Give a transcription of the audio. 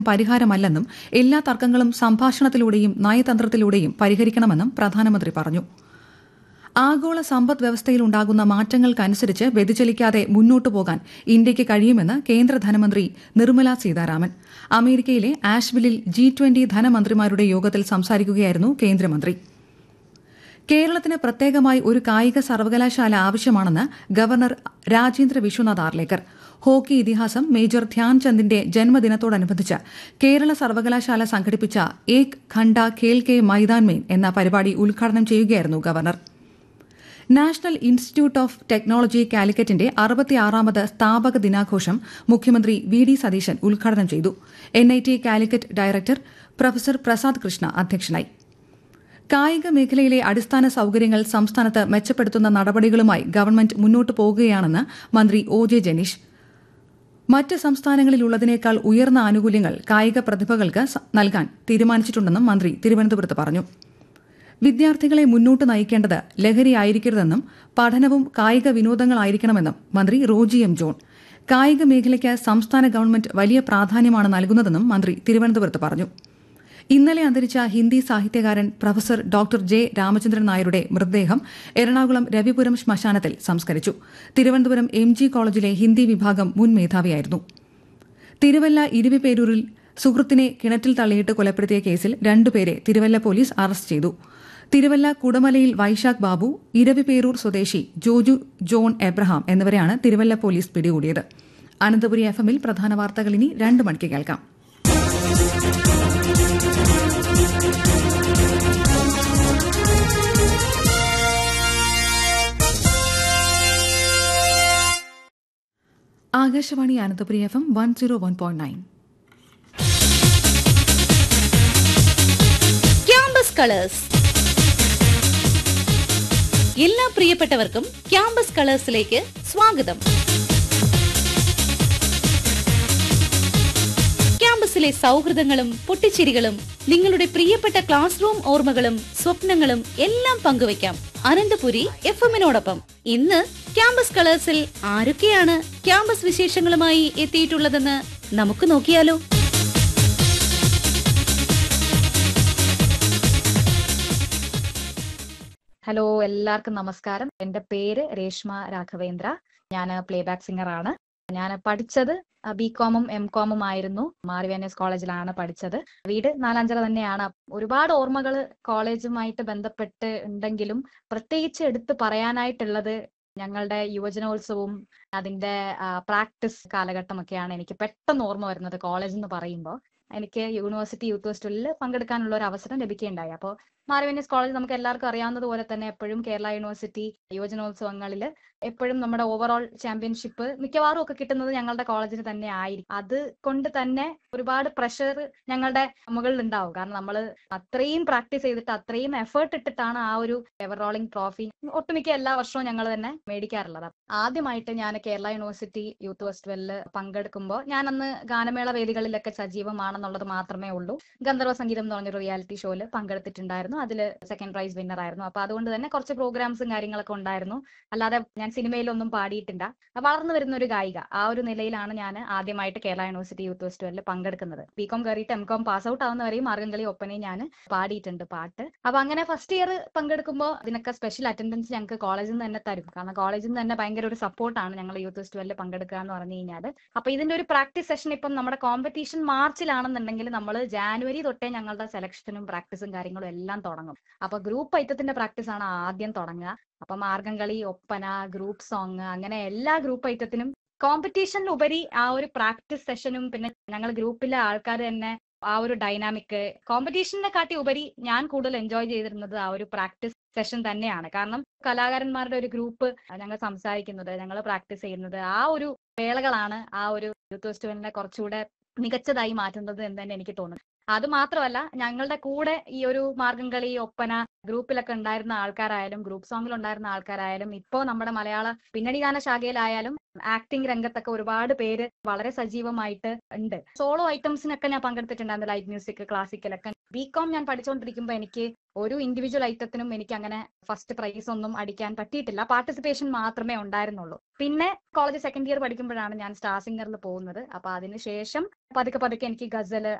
പരിഹാരമല്ലെന്നും എല്ലാ തർക്കങ്ങളും സംഭാഷണത്തിലൂടെയും നയതന്ത്രത്തിലൂടെയും പരിഹരിക്കണമെന്നും പ്രധാനമന്ത്രി പറഞ്ഞു ആഗോള സമ്പദ് വ്യവസ്ഥയിലുണ്ടാകുന്ന മാറ്റങ്ങൾക്കനുസരിച്ച് വ്യതിചലിക്കാതെ മുന്നോട്ടു പോകാൻ ഇന്ത്യയ്ക്ക് കഴിയുമെന്ന് കേന്ദ്ര ധനമന്ത്രി നിർമ്മല സീതാരാമൻ അമേരിക്കയിലെ ആഷ്വില്ലിൽ ജി ട്വന്റി ധനമന്ത്രിമാരുടെ യോഗത്തിൽ സംസാരിക്കുകയായിരുന്നു കേന്ദ്രമന്ത്രി കേരളത്തിന് പ്രത്യേകമായി ഒരു കായിക സർവകലാശാല ആവശ്യമാണെന്ന് ഗവർണർ രാജേന്ദ്ര വിശ്വനാഥ് ആർലേക്കർ ഹോക്കി ഇതിഹാസം മേജർ ധ്യാൻചന്ദിന്റെ ജന്മദിനത്തോടനുബന്ധിച്ച് കേരള സർവകലാശാല സംഘടിപ്പിച്ച ഏക് ഖണ്ഡ ഖേൽ കെ മൈതാൻ മെയിൻ എന്ന പരിപാടി ഉദ്ഘാടനം ചെയ്യുകയായിരുന്നു governor National Institute of Technology കാലിക്കറ്റിന്റെ അറുപത്തിയാറാമത് സ്ഥാപക ദിനാഘോഷം മുഖ്യമന്ത്രി വി ഡി സതീശൻ ഉദ്ഘാടനം ചെയ്തു N I T Calicut director professor Prasad Krishna അധ്യക്ഷനായി കായിക മേഖലയിലെ അടിസ്ഥാന സൌകര്യങ്ങൾ സംസ്ഥാനത്ത് മെച്ചപ്പെടുത്തുന്ന നടപടികളുമായി ഗവൺമെന്റ് മുന്നോട്ടു പോകുകയാണെന്ന് മന്ത്രി ഒ ജെ ജനീഷ് മറ്റ് സംസ്ഥാനങ്ങളിലുള്ളതിനേക്കാൾ ഉയർന്ന ആനുകൂല്യങ്ങൾ കായിക പ്രതിഭകൾക്ക് സ- നൽകാൻ തീരുമാനിച്ചിട്ടുണ്ടെന്നും മന്ത്രി തിരുവനന്തപുരത്ത് പറഞ്ഞു വിദ്യാർത്ഥികളെ മുന്നോട്ട് നയിക്കേണ്ടത് ലഹരിയായിരിക്കരുതെന്നും പഠനവും കായിക വിനോദങ്ങളായിരിക്കണമെന്നും മന്ത്രി റോജി എം ജോൺ കായിക മേഖലയ്ക്ക് സംസ്ഥാന ഗവൺമെന്റ് വലിയ പ്രാധാന്യമാണ് നൽകുന്നതെന്നും മന്ത്രി തിരുവനന്തപുരത്ത് പറഞ്ഞു ഇന്നലെ അന്തരിച്ച ഹിന്ദി സാഹിത്യകാരൻ പ്രൊഫസർ ഡോക്ടർ ജെ രാമചന്ദ്രൻ നായരുടെ മൃതദേഹം എറണാകുളം രവിപുരം ശ്മശാനത്തിൽ സംസ്കരിച്ചു തിരുവനന്തപുരം എം ജി കോളേജിലെ ഹിന്ദി വിഭാഗം മുൻ മേധാവിയായിരുന്നു തിരുവല്ല ഇരുവിപേരൂരിൽ സുഹൃത്തിനെ കിണറ്റിൽ തള്ളിയിട്ട് കൊലപ്പെടുത്തിയ കേസിൽ രണ്ടുപേരെ തിരുവല്ല പോലീസ് അറസ്റ്റ് ചെയ്തു തിരുവല്ല കുടമലയിൽ വൈശാഖ് ബാബു ഇരവിപേരൂർ സ്വദേശി ജോജു ജോൺ എബ്രഹാം എന്നിവരെയാണ് തിരുവല്ല പോലീസ് പിടികൂടിയത് അനന്തപുരി എഫ് എമ്മിൽ പ്രധാന വാർത്തകൾ ഇനി രണ്ട് മണിക്ക് കേൾക്കാം Akashvani Ananthapuri F M one zero one point nine campus colours എല്ലാ പ്രിയപ്പെട്ടവർക്കും ക്യാമ്പസ് കളേഴ്സിലേക്ക് സ്വാഗതം ക്യാമ്പസിലെ സൗഹൃദങ്ങളും പൊട്ടിച്ചിരികളും നിങ്ങളുടെ പ്രിയപ്പെട്ട ക്ലാസ് റൂം ഓർമ്മകളും സ്വപ്നങ്ങളും എല്ലാം പങ്കുവയ്ക്കാം അനന്തപുരി എഫ് എമ്മിനോടൊപ്പം ഇന്ന് ക്യാമ്പസ് കളേഴ്സിൽ ആരൊക്കെയാണ് ക്യാമ്പസ് വിശേഷങ്ങളുമായി എത്തിയിട്ടുള്ളതെന്ന് നമുക്ക് നോക്കിയാലോ ഹലോ എല്ലാവർക്കും നമസ്കാരം എൻ്റെ പേര് രേഷ്മ രാഘവേന്ദ്ര ഞാൻ പ്ലേബാക്ക് സിംഗർ ആണ് ഞാൻ പഠിച്ചത് ബി കോമും എം കോമും ആയിരുന്നു മാറിവാനേസ് കോളേജിലാണ് പഠിച്ചത് വീട് നാലാഞ്ചിറ തന്നെയാണ് ഒരുപാട് ഓർമ്മകൾ കോളേജുമായിട്ട് ബന്ധപ്പെട്ട് ഉണ്ടെങ്കിലും പ്രത്യേകിച്ച് എടുത്ത് പറയാനായിട്ടുള്ളത് ഞങ്ങളുടെ യുവജനോത്സവവും അതിന്റെ പ്രാക്ടീസ് കാലഘട്ടമൊക്കെയാണ് എനിക്ക് പെട്ടെന്ന് ഓർമ്മ വരുന്നത് കോളേജ് എന്ന് പറയുമ്പോൾ എനിക്ക് യൂണിവേഴ്സിറ്റി യൂത്ത് ഫെസ്റ്റിവലിൽ പങ്കെടുക്കാനുള്ള ഒരു അവസരം ലഭിക്കുകയുണ്ടായി അപ്പോൾ മാറിവനീസ് കോളേജ് നമുക്ക് എല്ലാവർക്കും അറിയാവുന്നത് പോലെ തന്നെ എപ്പോഴും കേരള യൂണിവേഴ്സിറ്റി യുവജനോത്സവങ്ങളിൽ എപ്പോഴും നമ്മുടെ ഓവറോൾ ചാമ്പ്യൻഷിപ്പ് മിക്കവാറും ഒക്കെ കിട്ടുന്നത് ഞങ്ങളുടെ കോളേജിന് തന്നെ ആയിരിക്കും അത് കൊണ്ട് തന്നെ ഒരുപാട് പ്രഷർ ഞങ്ങളുടെ മുകളിൽ ഉണ്ടാവും കാരണം നമ്മൾ അത്രയും പ്രാക്ടീസ് ചെയ്തിട്ട് അത്രയും എഫേർട്ട് ഇട്ടിട്ടാണ് ആ ഒരു എവർ റോളിംഗ് ട്രോഫി ഒട്ടുമിക്ക എല്ലാ വർഷവും ഞങ്ങൾ തന്നെ മേടിക്കാറുള്ളത് ആദ്യമായിട്ട് ഞാൻ കേരള യൂണിവേഴ്സിറ്റി യൂത്ത് ഫെസ്റ്റിവലിൽ പങ്കെടുക്കുമ്പോൾ ഞാൻ അന്ന് ഗാനമേള വേദികളിലൊക്കെ സജീവമാണെന്നുള്ളത് മാത്രമേ ഉള്ളൂ ഗന്ധർവ സംഗീതം എന്ന് പറഞ്ഞൊരു റിയാലിറ്റി ഷോയിൽ പങ്കെടുത്തിട്ടുണ്ടായിരുന്നു അതിൽ സെക്കൻഡ് പ്രൈസ് വിന്നർ ആയിരുന്നു അപ്പൊ അതുകൊണ്ട് തന്നെ കുറച്ച് പ്രോഗ്രാംസും കാര്യങ്ങളൊക്കെ ഉണ്ടായിരുന്നു അല്ലാതെ ഞാൻ സിനിമയിലൊന്നും പാടിയിട്ടില്ല വളർന്നു വരുന്ന ഒരു ഗായിക ആ ഒരു നിലയിലാണ് ഞാൻ ആദ്യമായിട്ട് കേരള യൂണിവേഴ്സിറ്റി യൂത്ത് ഫെസ്റ്റിവലിൽ പങ്കെടുക്കുന്നത് ബി കോം കയറിയിട്ട് എം കോം പാസ് ഔട്ട് ആവുന്നവരെയും മാർഗംകളി ഒപ്പനയും ഞാൻ പാടിയിട്ടുണ്ട് പാട്ട് അപ്പൊ അങ്ങനെ ഫസ്റ്റ് ഇയർ പങ്കെടുക്കുമ്പോൾ ഇതിനൊക്കെ സ്പെഷ്യൽ അറ്റൻഡൻസ് ഞങ്ങൾക്ക് കോളേജിൽ നിന്ന് തന്നെ തരും കാരണം കോളേജിൽ നിന്ന് തന്നെ ഭയങ്കര ഒരു സപ്പോർട്ടാണ് ഞങ്ങൾ യൂത്ത് ഫെസ്റ്റിവലിൽ പങ്കെടുക്കുക എന്ന് പറഞ്ഞു കഴിഞ്ഞാൽ അപ്പൊ ഇതിന്റെ ഒരു പ്രാക്ടീസ് സെഷൻ ഇപ്പം നമ്മുടെ കോമ്പറ്റീഷൻ മാർച്ചിലാണെന്നുണ്ടെങ്കിൽ നമ്മൾ ജാനുവരി തൊട്ടേ ഞങ്ങളുടെ സെലക്ഷനും പ്രാക്ടീസും കാര്യങ്ങളും എല്ലാം തുടങ്ങും അപ്പൊ ഗ്രൂപ്പ് ഐറ്റത്തിന്റെ പ്രാക്ടീസ് ആണ് ആദ്യം തുടങ്ങുക അപ്പൊ മാർഗംകളി ഒപ്പന ഗ്രൂപ്പ് സോങ് അങ്ങനെ എല്ലാ ഗ്രൂപ്പ് ഐറ്റത്തിനും കോമ്പറ്റീഷനിലുപരി ആ ഒരു പ്രാക്ടീസ് സെഷനും പിന്നെ ഞങ്ങൾ ഗ്രൂപ്പിലെ ആൾക്കാർ തന്നെ ആ ഒരു ഡൈനാമിക് കോമ്പറ്റീഷനെ കാട്ടി ഉപരി ഞാൻ കൂടുതൽ എൻജോയ് ചെയ്തിരുന്നത് ആ ഒരു പ്രാക്ടീസ് സെഷൻ തന്നെയാണ് കാരണം കലാകാരന്മാരുടെ ഒരു ഗ്രൂപ്പ് ഞങ്ങൾ സംസാരിക്കുന്നത് ഞങ്ങൾ പ്രാക്ടീസ് ചെയ്യുന്നത് ആ ഒരു വേളകളാണ് ആ ഒരു യൂത്ത് ഫെസ്റ്റിവലിനെ കുറച്ചുകൂടെ മികച്ചതായി മാറ്റുന്നത് എന്ന് തന്നെ എനിക്ക് തോന്നുന്നു അത് മാത്രമല്ല ഞങ്ങളുടെ കൂടെ ഈ ഒരു മാർഗംകളി ഒപ്പന ഗ്രൂപ്പിലൊക്കെ ഉണ്ടായിരുന്ന ആൾക്കാരായാലും ഗ്രൂപ്പ് സോങ്ങിൽ ഉണ്ടായിരുന്ന ആൾക്കാരായാലും ഇപ്പോ നമ്മുടെ മലയാള പിന്നണി ഗാന ശാഖയിലായാലും ആക്ടിംഗ് രംഗത്തൊക്കെ ഒരുപാട് പേര് വളരെ സജീവമായിട്ട് ഉണ്ട് സോളോ ഐറ്റംസിനൊക്കെ ഞാൻ പങ്കെടുത്തിട്ടുണ്ടായിരുന്നു ലൈറ്റ് മ്യൂസിക് ക്ലാസിക്കലൊക്കെ ബി കോം ഞാൻ പഠിച്ചുകൊണ്ടിരിക്കുമ്പോൾ എനിക്ക് ഒരു ഇൻഡിവിജ്വൽ ഐറ്റത്തിനും എനിക്ക് അങ്ങനെ ഫസ്റ്റ് പ്രൈസ് ഒന്നും അടിക്കാൻ പറ്റിയിട്ടില്ല പാർട്ടിസിപ്പേഷൻ മാത്രമേ ഉണ്ടായിരുന്നുള്ളൂ പിന്നെ കോളേജ് സെക്കൻഡ് ഇയർ പഠിക്കുമ്പോഴാണ് ഞാൻ സ്റ്റാർ സിംഗറിൽ പോകുന്നത് അപ്പൊ അതിനുശേഷം പതുക്കെ പതുക്കെ എനിക്ക് ഗസല്